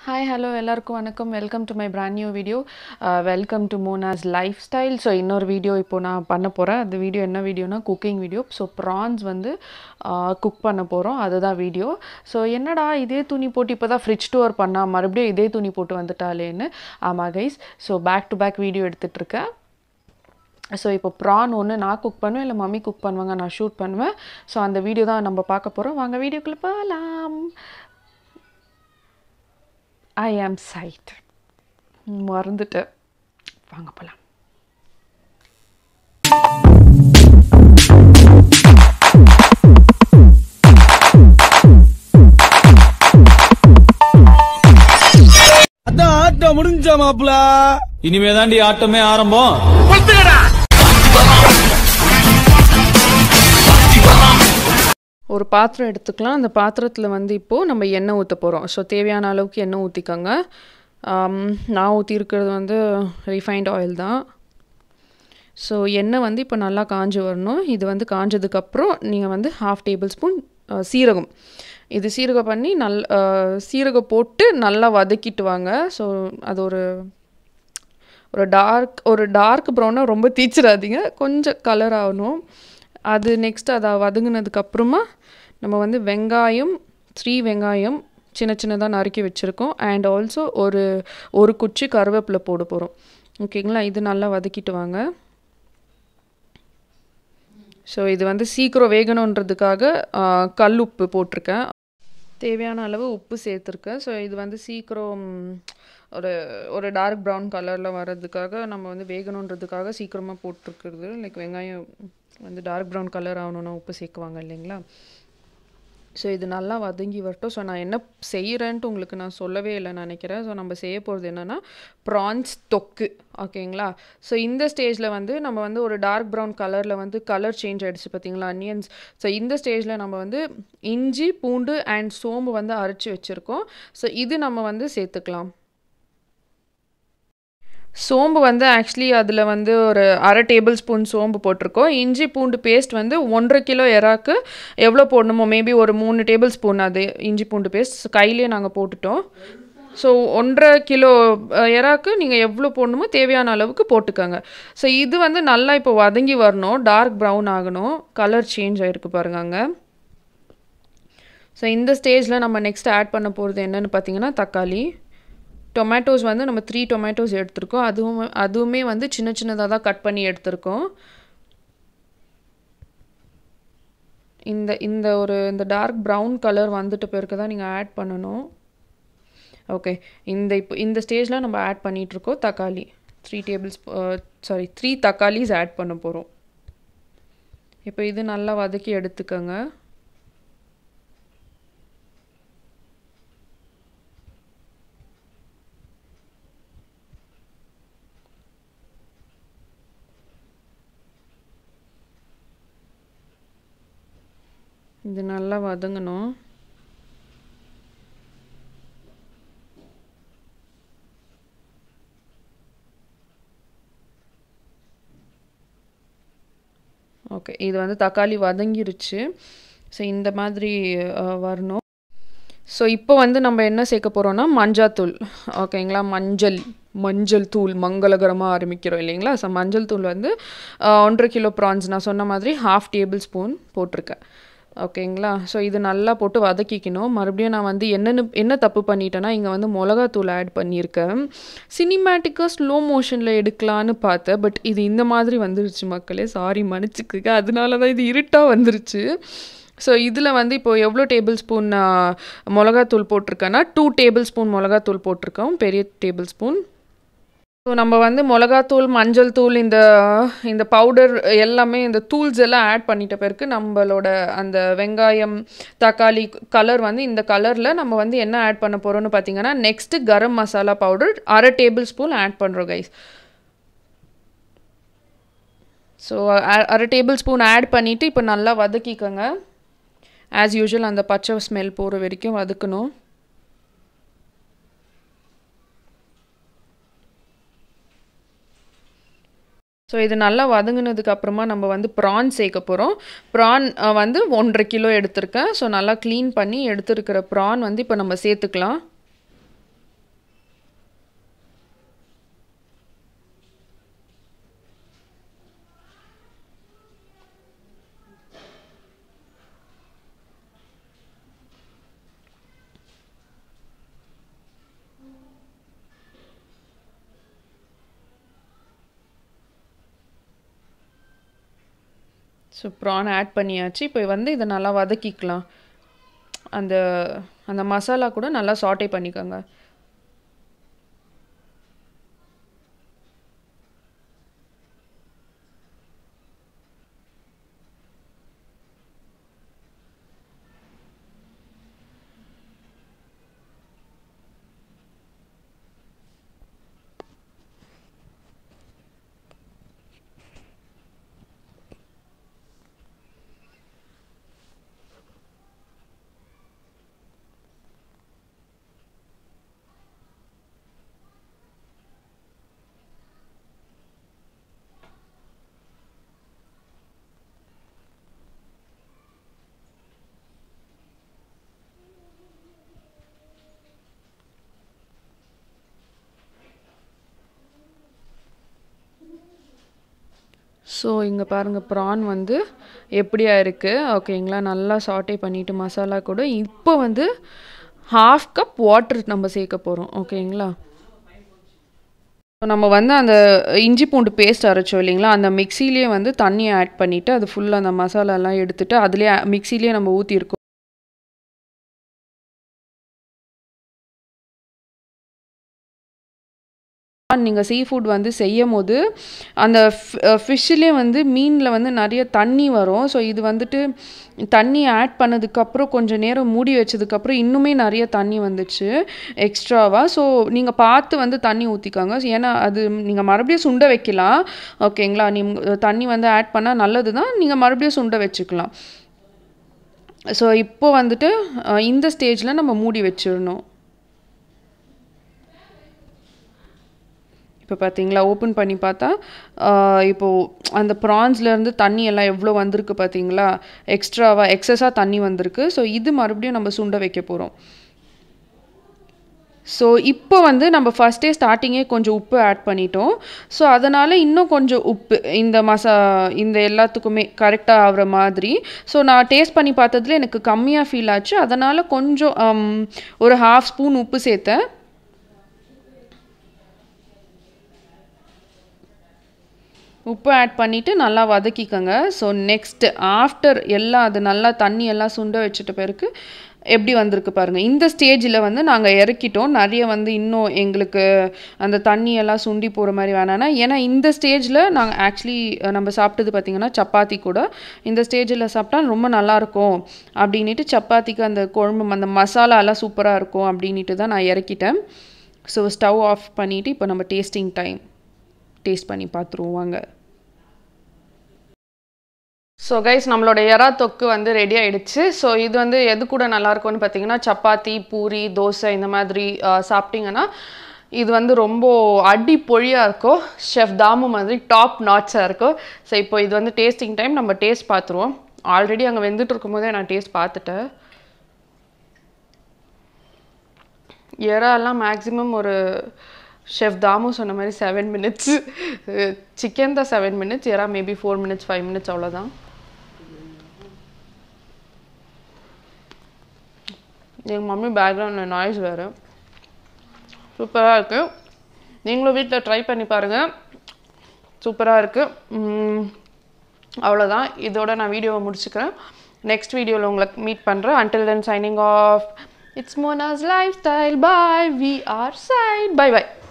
hi hello எல்லாருக்கும் வணக்கம் welcome to my brand new video welcome to Mona's life style so இன்னொரு video இப்போ நான் பண்ண போகிறேன் அந்த வீடியோ என்ன வீடியோனா குக்கிங் வீடியோ ஸோ ப்ரான்ஸ் வந்து குக் பண்ண போகிறோம் அதுதான் வீடியோ ஸோ என்னடா இதே துணி போட்டு இப்போ தான் ஃப்ரிட்ஜ் டூர் பண்ணா மறுபடியும் இதே துணி போட்டு வந்துட்டாலேன்னு ஆமாம் guys so back to back video எடுத்துகிட்ருக்கேன் ஸோ இப்போ ப்ரான் ஒன்று நான் குக் பண்ணுவேன் இல்லை மம்மி குக் பண்ணுவாங்க நான் ஷூட் பண்ணுவேன் ஸோ அந்த வீடியோ தான் நம்ம பார்க்க போகிறோம் வாங்க வீடியோக்குள்ளே போகலாம் ஐ ஆம் சைட் மறந்துட்டு வாங்க போகலாம் அதான் ஆட்டம் முடிஞ்ச மாப்ள இனிமே தாண்டி ஆட்டமே ஆரம்பம் ஒரு பாத்திரம் எடுத்துக்கலாம் அந்த பாத்திரத்தில் வந்து இப்போது நம்ம எண்ணெய் ஊற்ற போகிறோம் ஸோ தேவையான அளவுக்கு எண்ணெய் ஊற்றிக்கோங்க நான் ஊற்றிருக்கிறது வந்து ரிஃபைண்ட் ஆயில் தான் ஸோ எண்ணெய் வந்து இப்போ நல்லா காஞ்சி வரணும் இது வந்து காஞ்சதுக்கப்புறம் நீங்கள் வந்து ஹாஃப் டேபிள் ஸ்பூன் சீரகம் இது சீரகம் பண்ணி நல் அஹ், சீரகம் போட்டு நல்லா வதக்கிட்டு வாங்க ஸோ அது ஒரு ஒரு டார்க் ஒரு டார்க் ப்ரௌனாக ரொம்ப தீச்சிடாதீங்க கொஞ்சம் கலர் ஆகணும் அது நெக்ஸ்ட் அதை வதங்கினதுக்கப்புறமா நம்ம வந்து வெங்காயம் த்ரீ வெங்காயம் சின்ன சின்னதாக நறுக்கி வச்சுருக்கோம் அண்ட் ஆல்சோ ஒரு ஒரு குச்சி கருவேப்பிலை போட போகிறோம் ஓகேங்களா இது நல்லா வதக்கிட்டு வாங்க ஸோ இது வந்து சீக்கிரம் வேகணுன்றதுக்காக ஆ, கல் உப்பு போட்டிருக்கேன் தேவையான அளவு உப்பு சேர்த்துருக்கேன் ஸோ இது வந்து சீக்கிரம் ஒரு ஒரு டார்க் ப்ரௌன் கலரில் வர்றதுக்காக நம்ம வந்து வேகணுன்றதுக்காக சீக்கிரமாக போட்டிருக்கிறது லைக் வெங்காயம் வந்து டார்க் ப்ரௌன் கலர் ஆகணும்னா உப்பு சேர்க்குவாங்க இல்லைங்களா ஸோ இது நல்லா வதங்கி வரட்டும் ஸோ நான் என்ன செய்கிறேன்ட்டு உங்களுக்கு நான் சொல்லவே இல்லை நினைக்கிறேன் ஸோ நம்ம செய்ய போகிறது என்னென்னா ப்ரான்ஸ் தொக்கு ஓகேங்களா ஸோ இந்த ஸ்டேஜில் வந்து நம்ம வந்து ஒரு டார்க் ப்ரௌன் கலரில் வந்து கலர் சேஞ்ச் ஆகிடுச்சு பார்த்தீங்களா அனியன்ஸ் ஸோ இந்த ஸ்டேஜில் நம்ம வந்து இஞ்சி பூண்டு அண்ட் சோம்பு வந்து அரைச்சி வச்சுருக்கோம் ஸோ இது நம்ம வந்து சேர்த்துக்கலாம் சோம்பு வந்து ஆக்சுவலி அதில் வந்து ஒரு அரை டேபிள் ஸ்பூன் சோம்பு போட்டிருக்கோம் இஞ்சி பூண்டு பேஸ்ட் வந்து ஒன்றரை கிலோ எறாக்கு எவ்வளோ போடணுமோ மேபி ஒரு மூணு டேபிள் ஸ்பூன் அது இஞ்சி பூண்டு பேஸ்ட் கையிலே நாங்கள் போட்டுட்டோம் ஸோ ஒன்றரை கிலோ அஹ், எறாக்கு நீங்கள் எவ்வளோ போடணுமோ தேவையான அளவுக்கு போட்டுக்கோங்க ஸோ இது வந்து நல்லா இப்போ வதங்கி வரணும் டார்க் ப்ரௌன் ஆகணும் கலர் சேஞ்ச் ஆகிருக்கு பாருங்க அங்கே ஸோ இந்த ஸ்டேஜில் நம்ம நெக்ஸ்ட் ஆட் பண்ண போகிறது என்னன்னு பார்த்தீங்கன்னா தக்காளி டொமேட்டோஸ் வந்து நம்ம த்ரீ டொமேட்டோஸ் எடுத்திருக்கோம் அதுவும் அதுவுமே வந்து சின்ன சின்னதாக தான் கட் பண்ணி எடுத்திருக்கோம் இந்த இந்த ஒரு இந்த டார்க் ப்ரௌன் கலர் வந்துட்டு பிறகு தான் நீங்கள் ஆட் பண்ணணும் ஓகே இந்த இப்போ இந்த ஸ்டேஜில் நம்ம ஆட் பண்ணிகிட்ருக்கோம் தக்காளி த்ரீ டேபிள்ஸ் சாரி த்ரீ தக்காளிஸ் ஆட் பண்ண போகிறோம் இப்போ இது நல்லா வதக்கி எடுத்துக்கோங்க இது நல்லா வதங்கணும் ஓகே இது வந்து தக்காளி வதங்கிருச்சு ஸோ இந்த மாதிரி அஹ், வரணும் ஸோ இப்போ வந்து நம்ம என்ன சேர்க்க போகிறோம்னா மஞ்சாத்தூள் ஓகேங்களா மஞ்சள் மஞ்சள் தூள் மங்களகரமாக ஆரம்பிக்கிறோம் இல்லைங்களா ஸோ மஞ்சள் தூள் வந்து அஹ், ஒன்றரை கிலோ ப்ரான்ஸ் நான் சொன்ன மாதிரி ஹாஃப் டேபிள் ஸ்பூன் போட்டிருக்கேன் ஓகேங்களா ஸோ இது நல்லா போட்டு வதக்கிக்கணும் மறுபடியும் நான் வந்து என்னென்னு என்ன தப்பு பண்ணிட்டேன்னா இங்கே வந்து மிளகாத்தூள் ஆட் பண்ணியிருக்கேன் சினிமேட்டிக்காக ஸ்லோ மோஷனில் எடுக்கலான்னு பார்த்தேன் பட் இது இந்த மாதிரி வந்துருச்சு மக்களே சாரி மன்னிச்சுக்குங்க அதனால தான் இது இருட்டாக வந்துருச்சு ஸோ இதில் வந்து இப்போ எவ்வளோ டேபிள் ஸ்பூன் மிளகாத்தூள் போட்டிருக்கேன்னா டூ டேபிள் ஸ்பூன் மிளகாத்தூள் போட்டிருக்கோம் பெரிய டேபிள் ஸ்பூன் ஸோ நம்ம வந்து மிளகாத்தூள் மஞ்சள் தூள் இந்த இந்த பவுடர் எல்லாமே இந்த தூள்ஸ் எல்லாம் ஆட் பண்ணிட்ட பிறகு நம்மளோட அந்த வெங்காயம் தக்காளி கலர் வந்து இந்த கலரில் நம்ம வந்து என்ன ஆட் பண்ண போகிறோம்னு பார்த்தீங்கன்னா நெக்ஸ்ட்டு கரம் மசாலா பவுடர் அரை டேபிள் ஸ்பூன் ஆட் பண்ணுறோம் கைஸ் ஸோ அரை டேபிள் ஸ்பூன் ஆட் பண்ணிவிட்டு இப்போ நல்லா வதக்கிக்கோங்க ஆஸ் யூஷுவல் அந்த பச்சை ஸ்மெல் போகிற வரைக்கும் வதக்கணும் ஸோ இது நல்லா வதங்கினதுக்கு அப்புறமா நம்ம வந்து ப்ரான் சேர்க்க போகிறோம் ப்ரான் வந்து ஒன்றரை கிலோ எடுத்திருக்கேன் ஸோ நல்லா க்ளீன் பண்ணி எடுத்துருக்கிற ப்ரான் வந்து இப்போ நம்ம சேர்த்துக்கலாம் ஸோ ப்ரான் ஆட் பண்ணியாச்சு இப்போ வந்து இதை நல்லா வதக்கிக்கலாம் அந்த அந்த மசாலா கூட நல்லா சாட்டே பண்ணிக்கோங்க ஸோ இங்கே பாருங்கள் ப்ரான் வந்து எப்படியா இருக்குது ஓகேங்களா நல்லா சாட்டே பண்ணிவிட்டு மசாலா கூட இப்போ வந்து ஹாஃப் கப் வாட்டர் நம்ம சேர்க்க போகிறோம் ஓகேங்களா நம்ம வந்து அந்த இஞ்சி பூண்டு பேஸ்ட் அரைச்சோம் இல்லைங்களா அந்த மிக்சிலேயே வந்து தண்ணியை ஆட் பண்ணிவிட்டு அது ஃபுல்லாக அந்த மசாலாலாம் எடுத்துட்டு அதுலேயே மிக்சிலேயே நம்ம ஊற்றிருக்கோம் நீங்கள் சீ ஃபுட் வந்து செய்யும் போது அந்த ஃபிஷ்ஷிலே வந்து மீனில் வந்து நிறைய தண்ணி வரும் ஸோ இது வந்துட்டு தண்ணி ஆட் பண்ணதுக்கப்புறம் கொஞ்சம் நேரம் மூடி வச்சதுக்கப்புறம் இன்னுமே நிறைய தண்ணி வந்துச்சு எக்ஸ்ட்ராவாக ஸோ நீங்கள் பார்த்து வந்து தண்ணி ஊற்றிக்கோங்க ஏன்னா அது நீங்கள் மறுபடியும் சுண்ட வைக்கலாம் ஓகேங்களா நீங்கள் தண்ணி வந்து ஆட் பண்ணால் நல்லது தான் நீங்கள் மறுபடியும் சுண்ட வச்சுக்கலாம் ஸோ இப்போ வந்துட்டு அஹ், இந்த ஸ்டேஜில் நம்ம மூடி வச்சிடணும் இப்போ பார்த்தீங்களா ஓப்பன் பண்ணி பார்த்தா ஆஹ் இப்போ அந்த ப்ரான்ஸ்லேருந்து தண்ணி எல்லாம் எவ்வளோ வந்திருக்கு பார்த்தீங்களா எக்ஸ்ட்ராவாக எக்ஸஸாக தண்ணி வந்திருக்கு ஸோ இது மறுபடியும் நம்ம சுண்ட வைக்க போகிறோம் ஸோ இப்போ வந்து நம்ம ஃபஸ்ட்டே ஸ்டார்டிங்கே கொஞ்சம் உப்பு ஆட் பண்ணிட்டோம் ஸோ அதனால் இன்னும் கொஞ்சம் உப்பு இந்த மசா இந்த எல்லாத்துக்குமே கரெக்டாக ஆகிற மாதிரி ஸோ நான் டேஸ்ட் பண்ணி பார்த்ததுல எனக்கு கம்மியாக ஃபீல் ஆச்சு அதனால் கொஞ்சம் ஹம், ஒரு ஹாஃப் ஸ்பூன் உப்பு சேர்த்தேன் உப்பு ஆட் பண்ணிவிட்டு நல்லா வதக்கிக்கோங்க ஸோ நெக்ஸ்ட்டு ஆஃப்டர் எல்லாம் அது நல்லா தண்ணி எல்லாம் சுண்ட வச்சுட்ட பிறகு எப்படி வந்திருக்கு பாருங்கள் இந்த ஸ்டேஜில் வந்து நாங்கள் இறக்கிட்டோம் நிறைய வந்து இன்னும் எங்களுக்கு அந்த தண்ணி எல்லாம் சுண்டி போகிற மாதிரி வேணான்னா ஏன்னா இந்த ஸ்டேஜில் நாங்கள் ஆக்சுவலி நம்ம சாப்பிட்டது பார்த்திங்கன்னா சப்பாத்தி கூட இந்த ஸ்டேஜில் சாப்பிட்டா ரொம்ப நல்லாயிருக்கும் அப்படின்ட்டு சப்பாத்திக்கு அந்த குழம்பு அந்த மசாலா எல்லாம் சூப்பராக இருக்கும் அப்படின்ட்டு தான் நான் இறக்கிட்டேன் ஸோ ஸ்டவ் ஆஃப் பண்ணிவிட்டு இப்போ நம்ம டேஸ்டிங் டைம் டேஸ்ட் பண்ணி பார்த்துருவோம் வாங்க ஸோ கைஸ் நம்மளோட எறா தொக்கு வந்து ரெடி ஆயிடுச்சு ஸோ இது வந்து எது கூட நல்லா இருக்கும்னு பார்த்தீங்கன்னா சப்பாத்தி பூரி தோசை இந்த மாதிரி ஆஹ், சாப்பிட்டீங்கன்னா இது வந்து ரொம்ப அடி பொழியாக இருக்கும் ஷெஃப் தாமு மாதிரி டாப் நாட்ஸாக இருக்கும் ஸோ இப்போ இது வந்து டேஸ்டிங் டைம் நம்ம டேஸ்ட் பார்த்துருவோம் ஆல்ரெடி அங்கே வெந்துட்டு இருக்கும்போதே நான் டேஸ்ட் பார்த்துட்டேன் எறாலாம் மேக்ஸிமம் ஒரு ஷெஃப் தாமு சொன்ன மாதிரி செவன் மினிட்ஸ் சிக்கன் தான் செவன் மினிட்ஸ் எறா maybe four minutes five minutes அவ்வளோதான் எங்கள் மம்மி பேக்ரவுண்டில் நாய்ஸ் வேறு சூப்பராக இருக்குது நீங்களும் வீட்டில் ட்ரை பண்ணி பாருங்கள் சூப்பராக இருக்குது அவ்வளோதான் இதோட நான் வீடியோவை முடிச்சுக்கிறேன் நெக்ஸ்ட் வீடியோவில் உங்களை மீட் பண்ணுறேன் until then signing off it's Mona's life style bye we are side bye by